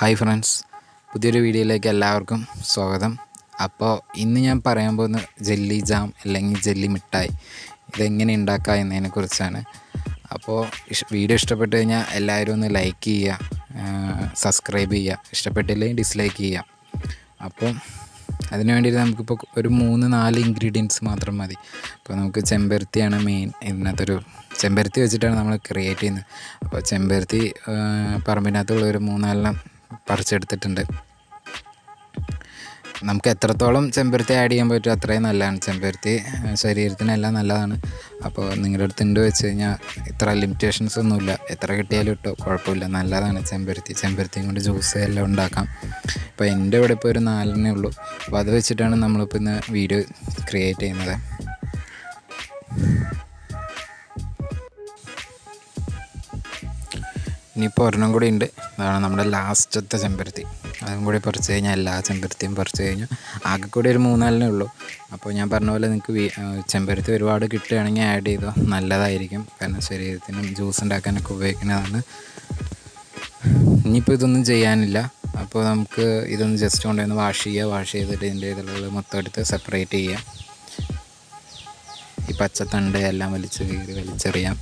hi friends പുതിയൊരു വീഡിയോയിലേക്ക് എല്ലാവർക്കും സ്വാഗതം അപ്പോൾ ഇന്ന് ഞാൻ പറയാൻ പോകുന്ന ജെല്ലി ജാം അല്ലെങ്കിൽ ജെല്ലി മിഠായി ഇതെങ്ങനെ ഉണ്ടാക്കുക എന്നതിനെ കുറിച്ചാണ് അപ്പോൾ ഇഷ് വീഡിയോ ഇഷ്ടപ്പെട്ട് കഴിഞ്ഞാൽ എല്ലാവരും ഒന്ന് ലൈക്ക് ചെയ്യുക സബ്സ്ക്രൈബ് ചെയ്യുക ഇഷ്ടപ്പെട്ടില്ലെങ്കിൽ ഡിസ്ലൈക്ക് ചെയ്യുക അപ്പോൾ അതിന് വേണ്ടിയിട്ട് നമുക്കിപ്പോൾ ഒരു മൂന്ന് നാല് ഇൻഗ്രീഡിയൻസ് മാത്രം മതി അപ്പോൾ നമുക്ക് ചെമ്പരത്തിയാണ് മെയിൻ ഇതിനകത്തൊരു ചെമ്പരത്തി വെച്ചിട്ടാണ് നമ്മൾ ക്രിയേറ്റ് ചെയ്യുന്നത് അപ്പോൾ ചെമ്പരത്തി ആ, പറമ്പിനകത്തുള്ള ഒരു മൂന്നാലെണ്ണം പറിച്ചെടുത്തിട്ടുണ്ട് നമുക്ക് എത്രത്തോളം ചെമ്പരത്തി ആഡ് ചെയ്യാൻ പറ്റും അത്രയും നല്ലതാണ് ചെമ്പരത്തി ആ, ശരീരത്തിനെല്ലാം നല്ലതാണ് അപ്പോൾ നിങ്ങളുടെ അടുത്ത് ഉണ്ട് വെച്ച് കഴിഞ്ഞാൽ ഇത്ര ലിമിറ്റേഷൻസ് ഒന്നുമില്ല എത്ര കിട്ടിയാലും ഇട്ടോ കുഴപ്പമില്ല നല്ലതാണ് ചെമ്പരത്തി ചെമ്പരത്തിയും കൊണ്ട് ജ്യൂസ് എല്ലാം ഉണ്ടാക്കാം ഇപ്പോൾ എൻ്റെ ഇവിടെ ഇപ്പോൾ ഒരു നാലെണ്ണേ ഉള്ളൂ അപ്പോൾ അത് വെച്ചിട്ടാണ് നമ്മളിപ്പോൾ ഇന്ന് വീഡിയോ ക്രിയേറ്റ് ചെയ്യുന്നത് ഇനിയിപ്പോൾ ഒരെണ്ണം കൂടി ഉണ്ട് അതാണ് നമ്മുടെ ലാസ്റ്റത്തെ ചെമ്പരത്തി അതും കൂടി പറിച്ച് കഴിഞ്ഞാൽ എല്ലാ ചെമ്പരത്തിയും പറിച്ച് കഴിഞ്ഞാൽ ആകെ കൂടി ഒരു മൂന്നാലിനേ ഉള്ളൂ അപ്പോൾ ഞാൻ പറഞ്ഞ പോലെ നിങ്ങൾക്ക് വീ- ആ, ചെമ്പരത്തി ഒരുപാട് കിട്ടുകയാണെങ്കിൽ ആഡ് ചെയ്തോ നല്ലതായിരിക്കും കാരണം ശരീരത്തിനും ജ്യൂസ് ഉണ്ടാക്കാനൊക്കെ ഉപയോഗിക്കുന്നതാണ് ഇനിയിപ്പോൾ ഇതൊന്നും ചെയ്യാനില്ല അപ്പോൾ നമുക്ക് ഇതൊന്ന് ജസ്റ്റ് കൊണ്ടുവന്ന് വാഷ് ചെയ്യുക വാഷ് ചെയ്തിട്ട് ഇതിൻ്റെ ഇതുള്ളത് മൊത്തം എടുത്ത് സെപ്പറേറ്റ് ചെയ്യുക ഈ പച്ചത്തണ്ട് എല്ലാം വലിച്ച് കീറി വലിച്ചെറിയാം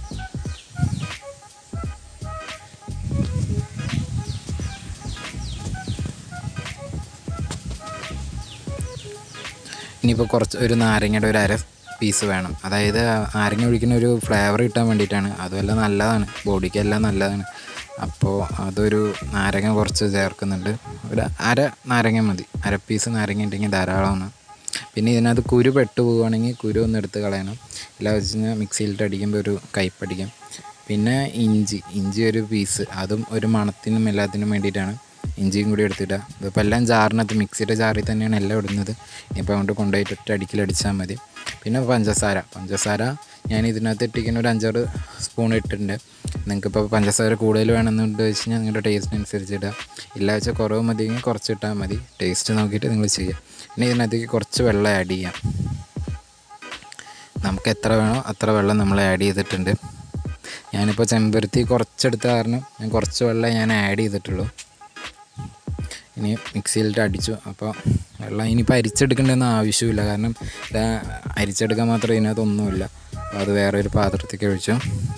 ഇനിയിപ്പോൾ കുറച്ച് ഒരു നാരങ്ങയുടെ ഒരു അര പീസ് വേണം അതായത് നാരങ്ങ ഒഴിക്കുന്ന ഒരു ഫ്ലേവർ കിട്ടാൻ വേണ്ടിയിട്ടാണ് അതുമെല്ലാം നല്ലതാണ് ബോഡിക്കെല്ലാം നല്ലതാണ് അപ്പോൾ അതൊരു നാരങ്ങ കുറച്ച് ചേർക്കുന്നുണ്ട് ഒരു അര നാരങ്ങ മതി അര പീസ് നാരങ്ങ ഉണ്ടെങ്കിൽ ധാരാളമാണ് പിന്നെ ഇതിനകത്ത് കുരു പെട്ട് പോവുകയാണെങ്കിൽ കുരു ഒന്ന് എടുത്ത് കളയണം ഇല്ല വെച്ച് കഴിഞ്ഞാൽ മിക്സിയിലിട്ട് അടിക്കുമ്പോൾ ഒരു കയ്പ്പടിക്കും പിന്നെ ഇഞ്ചി ഇഞ്ചി ഒരു പീസ് അതും ഒരു മണത്തിനും എല്ലാത്തിനും വേണ്ടിയിട്ടാണ് ഇഞ്ചിയും കൂടി എടുത്തിടുക ഇതിപ്പോൾ എല്ലാം ജാറിനകത്ത് മിക്സിയുടെ ജാറിൽ തന്നെയാണ് എല്ലാം ഇടുന്നത് ഇപ്പോൾ അങ്ങോട്ട് കൊണ്ടുപോയിട്ട് ഒറ്റ അടിക്കലടിച്ചാൽ മതി പിന്നെ പഞ്ചസാര പഞ്ചസാര ഞാൻ ഇതിനകത്ത് ഇട്ടിരിക്കുന്ന ഒരു അഞ്ചാറ് സ്പൂൺ ഇട്ടിട്ടുണ്ട് നിങ്ങൾക്കിപ്പോൾ പഞ്ചസാര കൂടുതൽ വേണമെന്നുണ്ട് വെച്ച് കഴിഞ്ഞാൽ നിങ്ങളുടെ ടേസ്റ്റിനനുസരിച്ച് ഇടുക ഇല്ല വെച്ചാൽ കുറവ് മതിയെങ്കിൽ കുറച്ച് ഇട്ടാൽ മതി ടേസ്റ്റ് നോക്കിയിട്ട് നിങ്ങൾ ചെയ്യുക പിന്നെ ഇതിനകത്തേക്ക് കുറച്ച് വെള്ളം ആഡ് ചെയ്യാം നമുക്ക് എത്ര വേണോ അത്ര വെള്ളം നമ്മൾ ആഡ് ചെയ്തിട്ടുണ്ട് ഞാനിപ്പോൾ ചെമ്പരത്തി കുറച്ചെടുത്ത കാരണം ഞാൻ കുറച്ച് വെള്ളം ഞാൻ ആഡ് ചെയ്തിട്ടുള്ളൂ ഇനി മിക്സിയിലിട്ട് അടിച്ചു അപ്പോൾ വെള്ളം ഇനിയിപ്പോൾ അരിച്ചെടുക്കേണ്ടെന്ന് ആവശ്യമില്ല കാരണം ഇത് അരിച്ചെടുക്കാൻ മാത്രം ഇതിനകത്തൊന്നുമില്ല അപ്പോൾ അത് വേറെ ഒരു പാത്രത്തേക്ക് ഒഴിച്ചു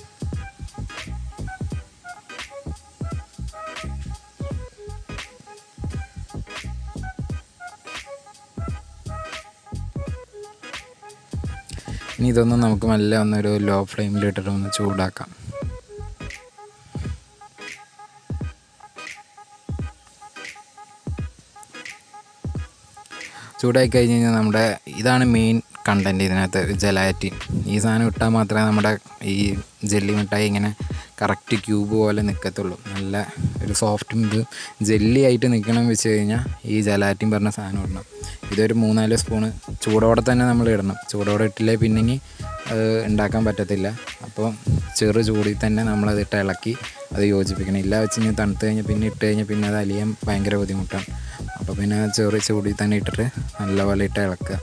ഇനി ഇതൊന്ന് നമുക്ക് മെല്ലെ ഒന്നൊരു ലോ ഫ്ലെയിമിൽ ഇട്ടിട്ട് ഒന്ന് ചൂടാക്കാം ചൂടായി കഴിഞ്ഞ് കഴിഞ്ഞാൽ നമ്മുടെ ഇതാണ് മെയിൻ കണ്ടൻറ്റ് ഇതിനകത്ത് ജലാറ്റിൻ ഈ സാധനം ഇട്ടാൽ മാത്രമേ നമ്മുടെ ഈ ജെല്ലി മിഠായി ഇങ്ങനെ കറക്റ്റ് ക്യൂബ് പോലെ നിൽക്കത്തുള്ളൂ നല്ല ഒരു സോഫ്റ്റും ഇത് ജെല്ലി ആയിട്ട് നിൽക്കണം വെച്ച് കഴിഞ്ഞാൽ ഈ ജലാറ്റിൻ പറഞ്ഞ സാധനം ഇടണം ഇതൊരു മൂന്നാല് സ്പൂണ് ചൂടോടെ തന്നെ നമ്മൾ ഇടണം ചൂടോടെ ഇട്ടില്ലേ പിന്നെങ്കിൽ അത് ഉണ്ടാക്കാൻ പറ്റത്തില്ല അപ്പോൾ ചെറു ചൂടിൽ തന്നെ നമ്മളതിട്ട് ഇളക്കി അത് യോജിപ്പിക്കണം ഇല്ല വെച്ച് കഴിഞ്ഞാൽ തണുത്ത് കഴിഞ്ഞാൽ പിന്നെ ഇട്ട് കഴിഞ്ഞാൽ പിന്നെ അത് അലിയാൻ ഭയങ്കര ബുദ്ധിമുട്ടാണ് അപ്പോൾ പിന്നെ ചെറു ചൂടിൽ തന്നെ ഇട്ടിട്ട് നല്ലപോലെ ഇട്ട് ഇളക്കുക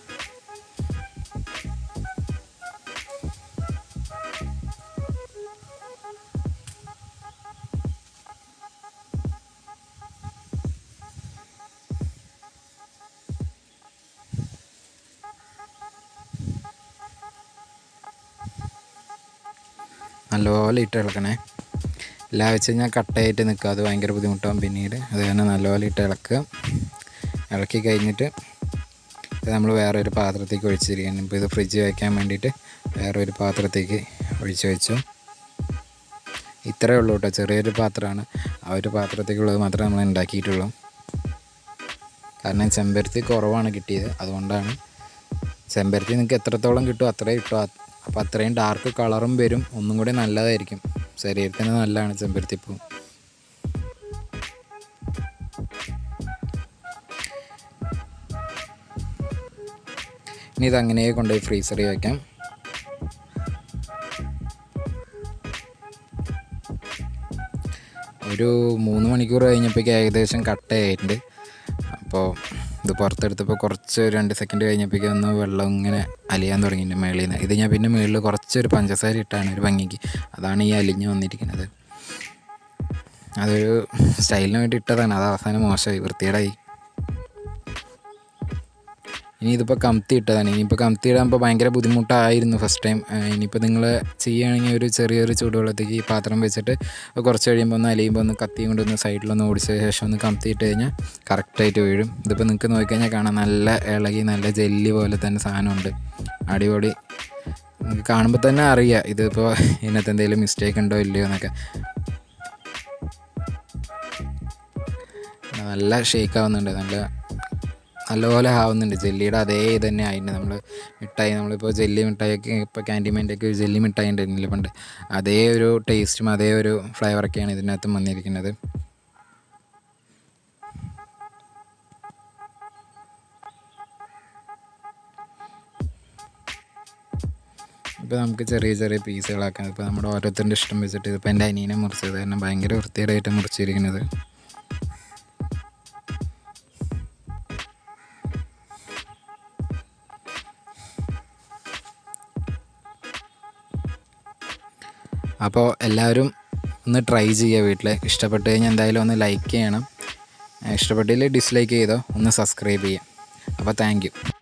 നല്ലപോലെ ഇട്ട് ഇളക്കണേ ഇല്ല വെച്ച് കഴിഞ്ഞാൽ കട്ടയായിട്ട് നിൽക്കുക അത് ഭയങ്കര ബുദ്ധിമുട്ടാകും പിന്നീട് അത് കാരണം നല്ലപോലെ ഇട്ട് ഇളക്കുക ഇളക്കി കഴിഞ്ഞിട്ട് ഇത് നമ്മൾ വേറെ ഒരു പാത്രത്തേക്ക് ഒഴിച്ചിരിക്കുകയാണ് ഇപ്പോൾ ഇത് ഫ്രിഡ്ജ് വയ്ക്കാൻ വേണ്ടിയിട്ട് വേറെ ഒരു പാത്രത്തേക്ക് ഒഴിച്ച് വെച്ചു ഇത്രയേ ഉള്ളൂ കേട്ടോ ചെറിയൊരു പാത്രമാണ് ആ ഒരു പാത്രത്തേക്കുള്ളത് മാത്രമേ നമ്മൾ ഉണ്ടാക്കിയിട്ടുള്ളൂ കാരണം ചെമ്പരത്തി കുറവാണ് കിട്ടിയത് അതുകൊണ്ടാണ് ചെമ്പരത്തി നിങ്ങൾക്ക് എത്രത്തോളം കിട്ടും അത്രയും കിട്ടും അപ്പോൾ അത്രയും ഡാർക്ക് കളറും വരും ഒന്നും കൂടി നല്ലതായിരിക്കും ശരീരത്തിന് നല്ലതാണ് ചെമ്പരത്തിപ്പൂ ഇനി ഇതങ്ങനെ കൊണ്ടുപോയി ഫ്രീസറിൽ വയ്ക്കാം ഒരു മൂന്ന് മണിക്കൂർ കഴിഞ്ഞപ്പോഴേക്ക് ഏകദേശം കട്ടയായിട്ടുണ്ട് അപ്പോൾ ഇത് പുറത്തെടുത്തപ്പോൾ കുറച്ച് ഒരു രണ്ട് സെക്കൻഡ് കഴിഞ്ഞപ്പോഴേക്കും ഒന്ന് വെള്ളം ഇങ്ങനെ അലിയാൻ തുടങ്ങിയിട്ടുണ്ട് മേളിൽ നിന്ന് ഇത് ഞാൻ പിന്നെ മുകളിൽ കുറച്ചൊരു പഞ്ചസാര ഇട്ടാണ് ഒരു ഭംഗിക്ക് അതാണ് ഈ അലിഞ്ഞ് വന്നിരിക്കുന്നത് അതൊരു സ്റ്റൈലിന് വേണ്ടി ഇട്ടതാണ് അത് അവസാനം മോശമായി വൃത്തികേടായി ഇനി ഇതിപ്പോൾ കമത്തി ഇട്ടതാണ് ഇനിയിപ്പോൾ കമത്തി ഇടാകുമ്പോൾ ഭയങ്കര ബുദ്ധിമുട്ടായിരുന്നു ഫസ്റ്റ് ടൈം ഇനിയിപ്പോൾ നിങ്ങൾ ചെയ്യുകയാണെങ്കിൽ ഒരു ചെറിയൊരു ചൂടുവെള്ളത്തേക്ക് ഈ പാത്രം വെച്ചിട്ട് കുറച്ച് കഴിയുമ്പോൾ ഒന്ന് അലിയുമ്പോൾ ഒന്ന് കത്തിയും കൊണ്ടൊന്ന് സൈഡിലൊന്ന് ഓടിച്ച ശേഷം ഒന്ന് കമത്തി ഇട്ട് കഴിഞ്ഞാൽ കറക്റ്റായിട്ട് വീഴും ഇതിപ്പോൾ നിങ്ങൾക്ക് നോക്കിക്കഴിഞ്ഞാൽ കാണാം നല്ല ഇളകി നല്ല ജെല്ലി പോലെ തന്നെ സാധനമുണ്ട് അടിപൊളി നമുക്ക് കാണുമ്പോൾ തന്നെ അറിയാം ഇതിപ്പോൾ ഇതിനകത്ത് എന്തെങ്കിലും മിസ്റ്റേക്ക് ഉണ്ടോ ഇല്ലയോ എന്നൊക്കെ നല്ല ഷേക്ക് ആവുന്നുണ്ട് നല്ല നല്ലപോലെ ആവുന്നുണ്ട് ജെല്ലിയുടെ അതേ ഇത് തന്നെ ആയിട്ടുണ്ട് നമ്മൾ മിഠായി നമ്മളിപ്പോൾ ജെല്ലി മിഠായിയൊക്കെ ഇപ്പോൾ ക്യാൻറ്റീൻമെൻ്റൊക്കെ ജെല്ലി മിഠായി ഉണ്ടായിരുന്നില്ല പണ്ട് അതേ ഒരു ടേസ്റ്റും അതേ ഒരു ഫ്ലേവറൊക്കെയാണ് ഇതിനകത്തും വന്നിരിക്കുന്നത് ഇപ്പോൾ നമുക്ക് ചെറിയ ചെറിയ പീസുകളാക്കാം ഇപ്പോൾ നമ്മുടെ ഓരോരുത്തരുടെ ഇഷ്ടം വെച്ചിട്ട് ഇതിപ്പോൾ എൻ്റെ അനിയനെ മുറിച്ചത് കാരണം ഭയങ്കര വൃത്തികേടായിട്ട് മുറിച്ചിരിക്കുന്നത് അപ്പോൾ എല്ലാവരും ഒന്ന് ട്രൈ ചെയ്യുക വീട്ടിൽ ഇഷ്ടപ്പെട്ട് കഴിഞ്ഞാൽ എന്തായാലും ഒന്ന് ലൈക്ക് ചെയ്യണം ഇഷ്ടപ്പെട്ടില്ല ഡിസ്ലൈക്ക് ചെയ്തോ ഒന്ന് സബ്സ്ക്രൈബ് ചെയ്യാം അപ്പോൾ താങ്ക് യു